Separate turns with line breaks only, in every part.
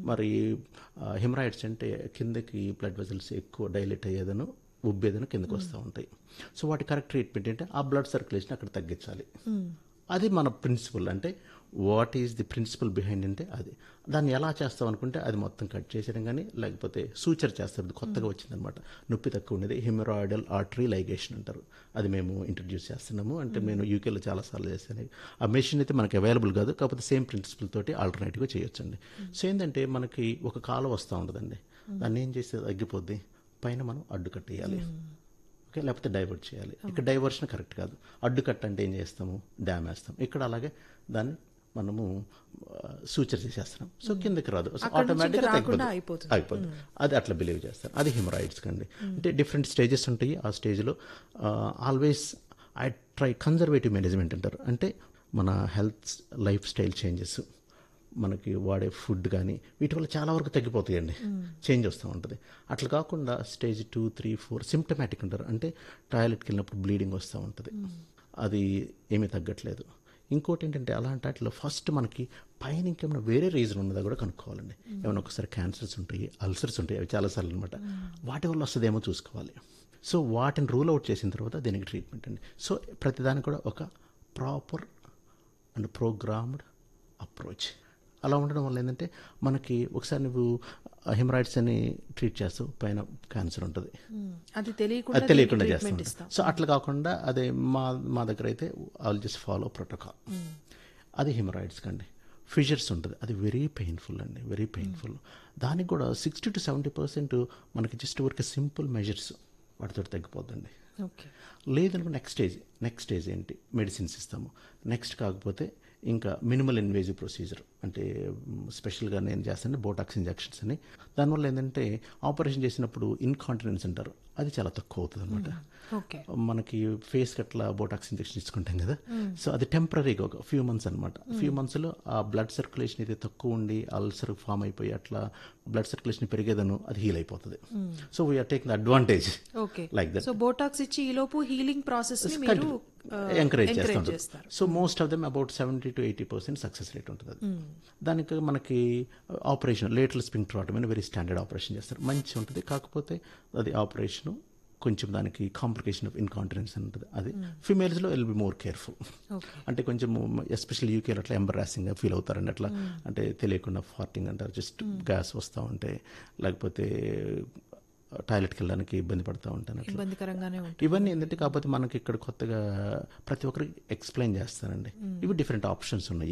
మరి హిమరాయిడ్స్ అంటే కిందకి బ్లడ్ వెజల్స్ ఎక్కువ డైలేట్ అయ్యేదను ఉబ్బేదను కిందకి వస్తూ ఉంటాయి సో వాటి కరెక్ట్ ట్రీట్మెంట్ ఏంటంటే ఆ బ్లడ్ సర్క్యులేషన్ అక్కడ తగ్గించాలి అది మన ప్రిన్సిపల్ అంటే what is the principle behind అంటే అది దాన్ని ఎలా చేస్తాం అనుకుంటే అది మొత్తం కట్ చేసేయడం కానీ లేకపోతే సూచర్ చేస్తారు ఇది కొత్తగా వచ్చిందనమాట నొప్పి తక్కువ ఉండేది హిమరాయిడల్ ఆర్టరీ లైగేషన్ అంటారు అది మేము ఇంట్రడ్యూస్ చేస్తున్నాము అంటే నేను యూకేలో చాలాసార్లు చేశాను ఆ మెషిన్ అయితే మనకి అవైలబుల్ కాదు కాకపోతే సేమ్ ప్రిన్సిపల్ తోటి ఆల్టర్నేటివ్గా చేయొచ్చండి సో ఏంటంటే మనకి ఒక కాలం వస్తూ ఉంటుందండి దాన్ని ఏం చేస్తే తగ్గిపోద్ది పైన మనం అడ్డు కట్టేయాలి ఓకే లేకపోతే డైవర్ట్ చేయాలి ఇక్కడ డైవర్షన్ కరెక్ట్ కాదు అడ్డు కట్ అంటే ఏం చేస్తాము డ్యామ్ వేస్తాం ఇక్కడ అలాగే దాన్ని మనము సూచర్ చేసేస్తున్నాం సో కిందకి రాదు సో
అక్కడి నుంచి
ఆటోమేటిక్గా
ఇంకా రాకుండా
తగ్గిపోతుంది
అయిపోతుంది.
అయిపోతుంది అది అట్లా బిలీవ్ చేస్తారు అది హిమరాయిడ్స్ కండి అంటే డిఫరెంట్ స్టేజెస్ ఉంటాయి ఆ స్టేజ్లో always I try conservative management అంటారు అంటే మన హెల్త్ లైఫ్ స్టైల్ చేంజెస్ మనకి వాడే ఫుడ్ కానీ వీటి వల్ల చాలా వరకు తగ్గిపోతాయండి చేంజ్ వస్తూ ఉంటుంది అట్లా కాకుండా stage two three four symptomatic అంటారు అంటే టాయిలెట్కి వెళ్ళినప్పుడు బ్లీడింగ్ వస్తూ ఉంటుంది అది ఏమీ తగ్గట్లేదు ఇంకోటి ఏంటంటే అలాంటి వాటిలో ఫస్ట్ మనకి పైన ఇంకేమైనా వేరే రీజన్ ఉన్నదా కూడా కనుక్కోవాలండి ఏమైనా ఒకసారి క్యాన్సర్స్ ఉంటాయి అల్సర్స్ ఉంటాయి అవి చాలాసార్లు అనమాట వాటి వల్ల వస్తుందేమో చూసుకోవాలి సో వాటిని రూల్ అవుట్ చేసిన తర్వాత దీనికి ట్రీట్మెంట్ అండి సో ప్రతిదానికి కూడా ఒక ప్రాపర్ అండ్ ప్రోగ్రామ్డ్ అప్రోచ్ అలా ఉండడం వల్ల ఏంటంటే మనకి ఒకసారి నువ్వు హిమరాయిడ్స్ అని ట్రీట్ చేస్తావు పైన క్యాన్సర్ ఉంటుంది
ఉమ్, అది తెలియకుండా
అది తెలియకుండా
దీనికి
చేస్తాం
treatment ఇస్తాం
సో అట్లా కాకుండా అదే మా మా దగ్గర అయితే ఆల్ జస్ట్ ఫాలో ప్రోటోకాల్ అది హిమరాయిడ్స్ కండి ఫిజర్స్ ఉంటుంది అది వెరీ పెయిన్ఫుల్ అండి వెరీ పెయిన్ఫుల్ దానికి కూడా సిక్స్టీ టు సెవెంటీ పర్సెంట్ మనకి జస్ట్ ఊరికే సింపుల్ మెజర్స్ వాటితో తగ్గిపోద్దండి
ఓకే
లేదనుకో నెక్స్ట్ స్టేజ్ నెక్స్ట్ స్టేజ్ ఏంటి మెడిసిన్స్ ఇస్తాము నెక్స్ట్ కాకపోతే ఇంకా మినిమల్ ఇన్వేజివ్ ప్రొసీజర్ అంటే స్పెషల్గా నేను చేస్తాను బోటాక్స్ ఇంజెక్షన్స్ అని దానివల్ల ఏంటంటే ఆపరేషన్ చేసినప్పుడు ఇన్కాంటినెన్స్ అంటారు అది చాలా తక్కువ అవుతుంది అనమాట
ఓకే
మనకి ఫేస్కి అట్లా బోటాక్స్ ఇంజెక్షన్ ఇచ్చుకుంటాం కదా సో అది టెంపరీగా ఒక ఫ్యూ మంత్స్ అనమాట ఫ్యూ మంత్స్లో ఆ బ్లడ్ సర్క్యులేషన్ అయితే తక్కువ ఉండి అల్సర్ ఫామ్ అయిపోయి అట్లా బ్లడ్ సర్క్యులేషన్ పెరిగేదను అది హీల్ అయిపోతుంది so we are taking advantage
okay
like that
so Botox ఇచ్చి ఈ లోపు హీలింగ్ ప్రాసెస్ ని మీరు
ఎంకరేజ్
ఎంకరేజ్
చేస్తుంటారు
చేస్తారు
so most of them about seventy to eighty percent success rate ఉంటుంది అది దానికి మనకి ఆపరేషన్ లేటల్ స్పింక్ట్రాటమ్ అని వెరీ స్టాండర్డ్ ఆపరేషన్ చేస్తారు మంచి ఉంటుంది కాకపోతే అది ఆపరేషన్ కొంచెం దానికి కాంప్లికేషన్ ఆఫ్ ఇన్కాంటినెన్స్ అని ఉంటుంది అది ఫిమేల్స్లో will be more careful
okay
అంటే కొంచెం ఎస్పెషల్ యూకేలో అట్లా ఎంబరాసింగ్గా ఫీల్ అవుతారండి అట్లా అంటే తెలియకుండా ఫార్టింగ్ అంటారు జస్ట్ గ్యాస్ వస్తూ ఉంటే లేకపోతే టాయిలెట్కి వెళ్ళడానికి ఇబ్బంది పడుతూ ఉంటాను అట్లా
ఇబ్బందికరంగానే ఉంటుంది
ఇవన్నీ ఏంటంటే కాకపోతే మనకి ఇక్కడ కొత్తగా ప్రతి ఒక్కరికి ఎక్స్ప్లెయిన్ చేస్తానండి ఇవి డిఫరెంట్ ఆప్షన్స్ ఉన్నాయి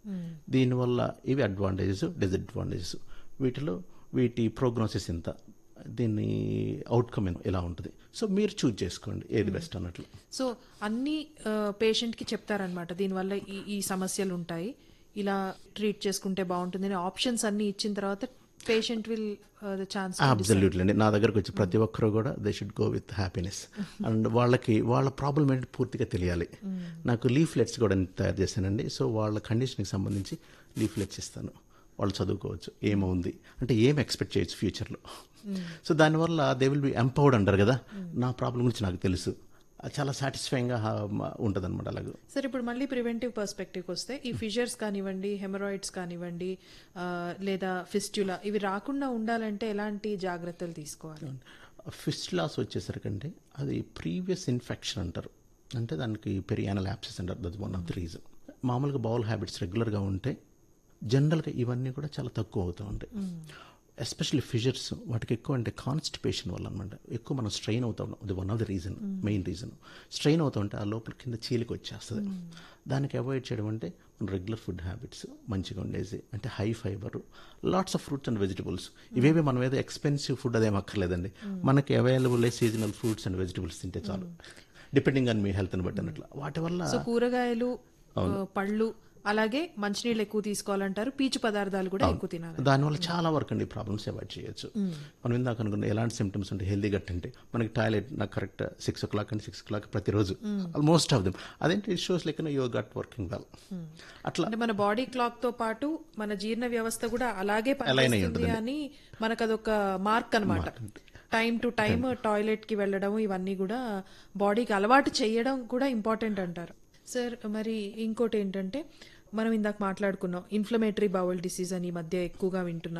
దీనివల్ల ఇవి అడ్వాంటేజెస్ డిసడ్వాంటేజెస్ వీటిలో వీటి ప్రోగ్నోసిస్ ఎంత దీన్ని అవుట్కమ్ ఎలా ఉంటుంది సో మీరు చూజ్ చేసుకోండి ఏది బెస్ట్ అన్నట్లు
సో అన్ని పేషెంట్ కి చెప్తారనమాట దీనివల్ల ఈ ఈ సమస్యలు ఉంటాయి ఇలా ట్రీట్ చేసుకుంటే బాగుంటుంది అని ఆప్షన్స్ అన్ని ఇచ్చిన తర్వాత patient will the chance
absolutely అండి నా దగ్గరకు వచ్చి ప్రతి ఒక్కరు కూడా they should go with happiness and వాళ్ళకి వాళ్ళ ప్రాబ్లం ఏంటి పూర్తిగా తెలియాలి నాకు లీఫ్లెట్స్ కూడా నేను తయారు చేశానండి సో వాళ్ళ కండిషన్కి సంబంధించి లీఫ్లెట్స్ ఇస్తాను వాళ్ళు చదువుకోవచ్చు ఏముంది అంటే ఏం ఎక్స్పెక్ట్ చేయొచ్చు ఫ్యూచర్లో సో దానివల్ల దే విల్ బి ఎంపవర్డ్ అంటారు కదా నా ప్రాబ్లం గురించి నాకు తెలుసు అది చాలా సాటిస్ఫైయింగ్గా ఉంటుంది అనమాట అలాగే
సరే ఇప్పుడు మళ్ళీ ప్రివెంటివ్ పర్స్పెక్టివ్కి వస్తే ఈ ఫిషర్స్ కానివ్వండి హెమరాయిడ్స్ కానివ్వండి ఆ, లేదా ఫిస్టులా ఇవి రాకుండా ఉండాలంటే ఎలాంటి జాగ్రత్తలు తీసుకోవాలి
ఫిస్టులాస్ వచ్చేసరికంటే అది ప్రీవియస్ ఇన్ఫెక్షన్ అంటారు అంటే దానికి పెరియానల్ యాప్సెస్ అంటారు that one of the reason మామూలుగా బౌల్ హ్యాబిట్స్ రెగ్యులర్గా ఉంటే జనరల్గా ఇవన్నీ కూడా చాలా తక్కువ అవుతూ ఉంటాయి ఎస్పెషల్లీ ఫిజర్స్ వాటికి ఎక్కువ అంటే కాన్స్టిపేషన్ వల్ల అనమాట ఎక్కువ మనం స్ట్రెయిన్ అవుతా ఉన్నాం అది one of the reason main reason strain అవుతూ ఉంటే ఆ లోపల కింద చీలికి వచ్చేస్తుంది దానికి అవాయిడ్ చేయడం అంటే మన రెగ్యులర్ ఫుడ్ హ్యాబిట్స్ మంచిగా ఉండేది అంటే high fibre lots of fruits and vegetables ఇవేవి మనం ఏదో ఎక్స్పెన్సివ్ ఫుడ్ అదేం అక్కర్లేదండి మనకి available seasonal fruits and vegetables తింటే చాలు డిపెండింగ్ ఆన్ మీ హెల్త్ని బట్టి అన్నట్లు వాటి వల్ల
సో కూరగాయలు ఆ, పళ్ళు అలాగే మంచినీళ్ళు ఎక్కువ తీసుకోవాలంటారు పీచు పదార్థాలు కూడా ఎక్కువ తినాలి
దానివల్ల చాలా వరకు అండి ప్రాబ్లమ్స్ అవాయిడ్ చేయొచ్చు మనం ఇందాక అనుకున్న ఎలాంటి సిమ్టమ్స్ ఉంటాయి హెల్దీ గట్ అంటే మనకి టాయిలెట్ నాకు కరెక్ట్ సిక్స్ ఓ క్లాక్ అంటే సిక్స్ ఓ క్లాక్ ప్రతిరోజు ఆల్మోస్ట్ ఆఫ్ దెమ్ అదేంటి it shows like your gut working well అట్లా
అంటే మన బాడీ క్లాక్ తో పాటు మన జీర్ణ వ్యవస్థ కూడా అలాగే పనిచేస్తుంది అని మనకు అదొక మార్క్ అన్నమాట టైం టు టైం టాయిలెట్ కి వెళ్ళడం ఇవన్నీ కూడా బాడీకి అలవాటు చేయడం కూడా ఇంపార్టెంట్ అంటారు సార్ మరి ఇంకోటి ఏంటంటే మనం ఇందాక మాట్లాడుకున్నాం ఇన్ఫ్లమేటరీ బౌల్ డిసీజ్ అని ఈ మధ్య ఎక్కువగా వింటున్నాం